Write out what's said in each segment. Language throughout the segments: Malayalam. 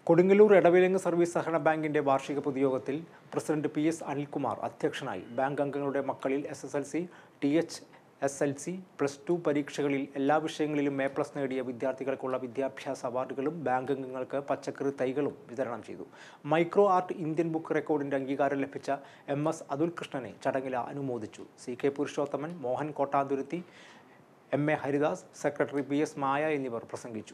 കൊടുങ്ങല്ലൂർ എടവിലങ്ങ് സർവീസ് സഹകരണ ബാങ്കിന്റെ വാർഷിക പൊതുയോഗത്തിൽ പ്രസിഡന്റ് പി എസ് അനിൽകുമാർ അധ്യക്ഷനായി ബാങ്ക് അംഗങ്ങളുടെ മക്കളിൽ S S L C T H S L C plus two പരീക്ഷകളിൽ എല്ലാ വിഷയങ്ങളിലും എ പ്ലസ് നേടിയ വിദ്യാർത്ഥികൾക്കുള്ള വിദ്യാഭ്യാസ അവാർഡുകളും ബാങ്ക് അംഗങ്ങൾക്ക് പച്ചക്കറി തൈകളും വിതരണം ചെയ്തു മൈക്രോ ആർട്ട് ഇന്ത്യൻ ബുക്ക് റെക്കോർഡിന്റെ അംഗീകാരം ലഭിച്ച എം എസ് അതുൽ കൃഷ്ണനെ ചടങ്ങിൽ അനുമോദിച്ചു C K Purushothaman Mohan Kottathuruthi M A Haridas secretary P S Maya എന്നിവർ പ്രസംഗിച്ചു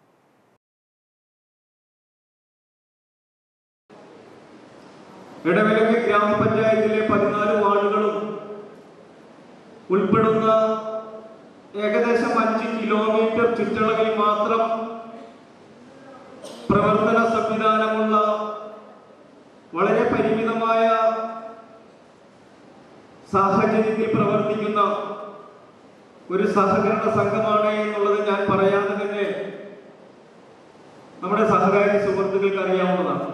ഇടവിലങ്ങ് ഗ്രാമപഞ്ചായത്തിലെ പതിനാല് വാർഡുകളും ഉൾപ്പെടുന്ന ഏകദേശം അഞ്ച് കിലോമീറ്റർ ചുറ്റളവിൽ മാത്രം പ്രവർത്തന സംവിധാനമുള്ള വളരെ പരിമിതമായ സാഹചര്യത്തിൽ പ്രവർത്തിക്കുന്ന ഒരു സഹകരണ സംഘമാണ് എന്നുള്ളത് ഞാൻ പറയാതെ തന്നെ നമ്മുടെ സഹകാരി സുഹൃത്തുക്കൾക്ക് അറിയാവുന്നതാണ്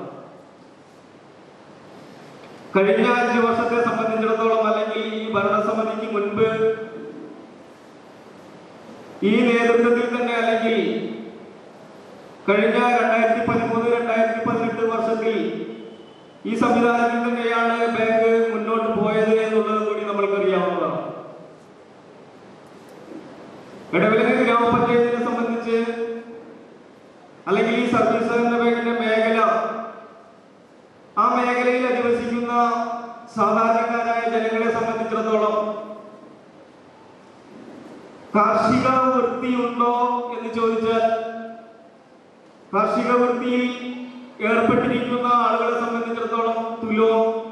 കഴിഞ്ഞ അഞ്ചു വർഷത്തെ സംബന്ധിച്ചിടത്തോളം അല്ലെങ്കിൽ ഈ ഭരണസമിതിക്ക് മുൻപ് ഈ നേതൃത്വത്തിൽ തന്നെ അല്ലെങ്കിൽ കഴിഞ്ഞ രണ്ടായിരത്തി പതിമൂന്ന് രണ്ടായിരത്തി പതിനെട്ട് വർഷത്തിൽ ഈ സംവിധാനത്തിൽ തന്നെയാണ് ബാങ്ക് മുന്നോട്ട് പോയത് എന്നുള്ളത് കൂടി നമ്മൾക്കറിയാവുന്നതാണ് ഇടവിലങ്ങ് ഗ്രാമപഞ്ചായത്തിനെ സംബന്ധിച്ച് അല്ലെങ്കിൽ ഈ സർവീസ് സഹകരണ ബാങ്കിന്റെ മേഖല ആ മേഖലയിൽ അധിവസിക്കുന്ന സാധാരണക്കാരായ ജനങ്ങളെ സംബന്ധിച്ചിടത്തോളം കാർഷിക വൃത്തിയുണ്ടോ എന്ന് ചോദിച്ചാൽ കാർഷിക വൃത്തിയിൽ ഏർപ്പെട്ടിരിക്കുന്ന ആളുകളെ സംബന്ധിച്ചിടത്തോളം തുലവും